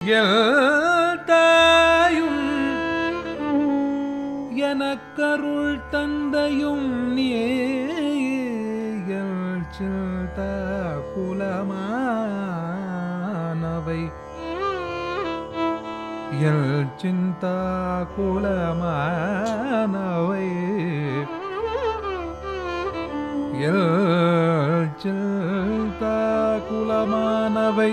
L தாயும் எனக்கருள் தந்தையும் நீயல் சில்த குலமானவை L சிந்தா குலமானவை எல் சில்தா குலமானவை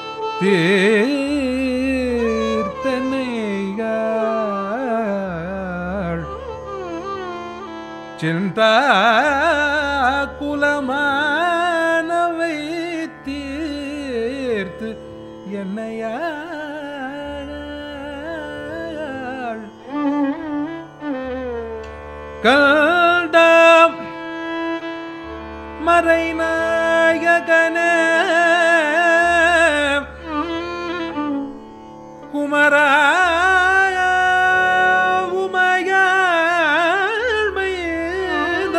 தீர்த்தனையாள் சிந்தா குலமானவை தீர்த்து என்னையாள் கல்டாம் மறைநாயகனே குமராய உமையாள் மீத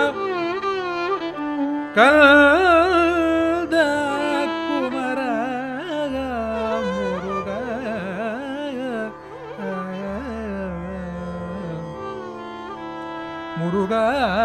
கல்த குமராய முருக முருகா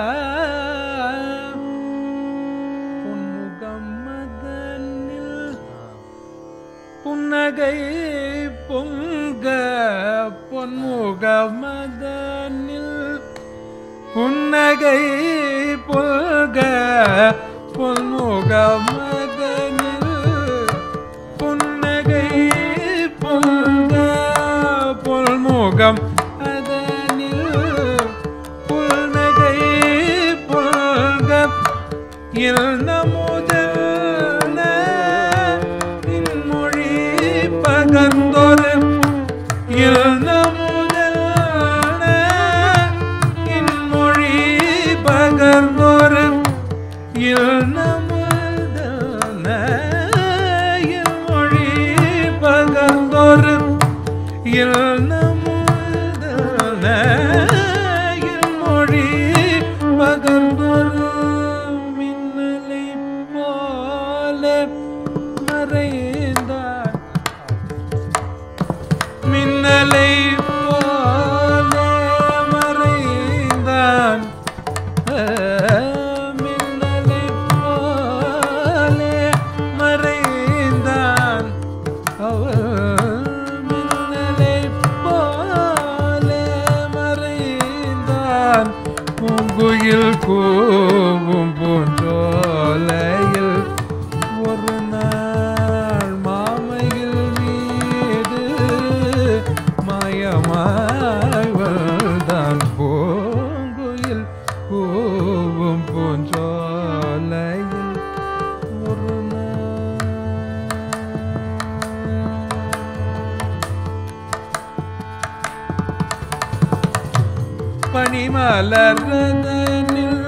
பொன்முகம் மதனில் புன்னகை பொங்க பொன்முக மதனில் புன்னகை பொல்க பொன்முக மதனில் புன்னகை பொல்க பொன்முகம் அதனில் புன்னகை பொல்க இல்ன முதல்ன இன்மொழி பகர்ந்தொரு இல்ன முதல்ன இன்மொழி பகர்ந்தொரு இல்ன முதல்ன இன்மொழி பகர்ந்தொரு இல்ன முதல்ன இன்மொழி பகர்ந்தொரு மின்னலை போல மறைந்தான் மின்னலை போல மறைந்தான் மின்னலை போல மறைந்தான் அவள் மின்னலை போல மறைந்தான் பூங்குயில் கூவும் பூஞ்சோலையில் ஒரு நாள் மாமையில் மீது மாயமாய் வந்தான் பூங்குயில் கூவும் பூஞ்சோலையில் ஒரு நாள் பனிமலர்தனில்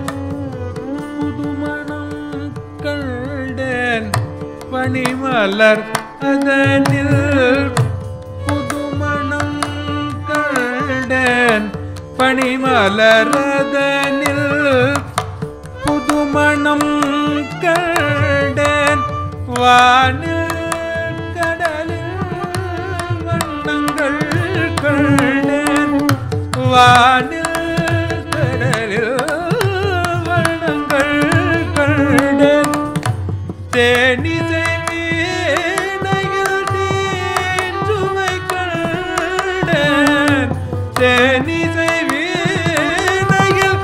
புதுமணம் கண்டேன் பனிமலர் அதனில் புதுமணம் கண்டேன் பனிமலர் அதனில் புதுமணம் கண்டேன் வானில் கடலில் வண்ணங்கள் கண்டேன் வானில் கடலில் வண்ணங்கள் கண்டேன் தேனிசை வீணையில் தீஞ்சுவை கண்டேன் தேனிசை வீணையில்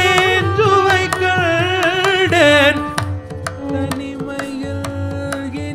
தீஞ்சுவை கண்டேன் தனிமையில்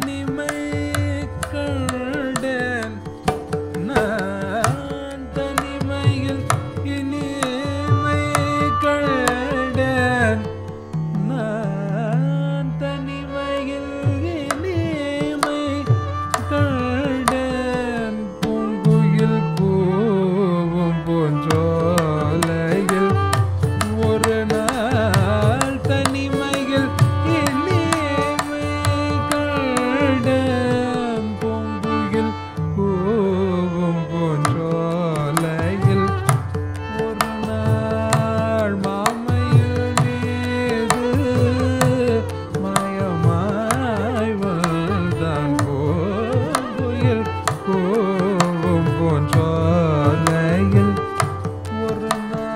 பூங்குயில் கூவும் பூஞ்சோலையில் ஒரு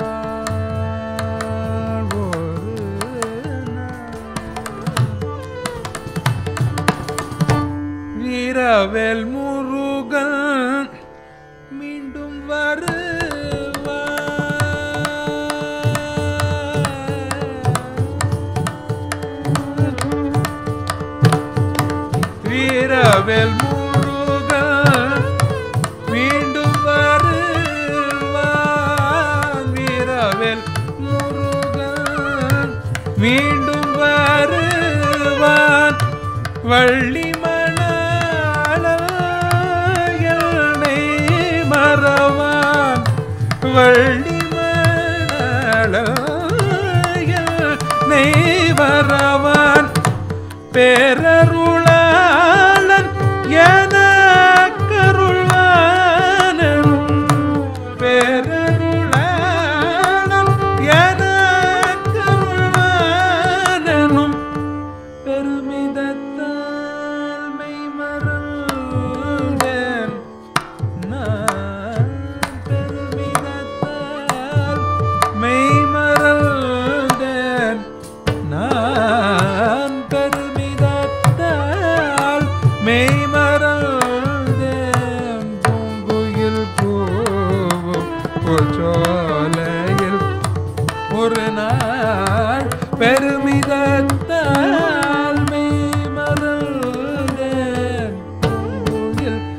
நாள் ஒரு நாள் வீரவேல் முருகன் மீண்டும் வருவார் வீரவேல் முருகன் மீண்டும் வருவான் வீரவேல் முருகன் மீண்டும் வருவான் வள்ளி மணாளனை மறவான் வள்ளி மணாளனை மறவான் பேரருளாளன் என கருள்வானும் பேரருளாளன் என கருள்வானும் பெருமிதத்தால் மெய்மறந்தேன் நான் பெருமிதத்தால் மெய்மறந்தேன் நான் பெருமிதத்தால் மெய்மறந்தேன் பூங்குயில் பூவும் பூச்சோலையில் ஒரு நாள் பெருமிதத்தால் மெய்மறந்தேன் பூங்குயில்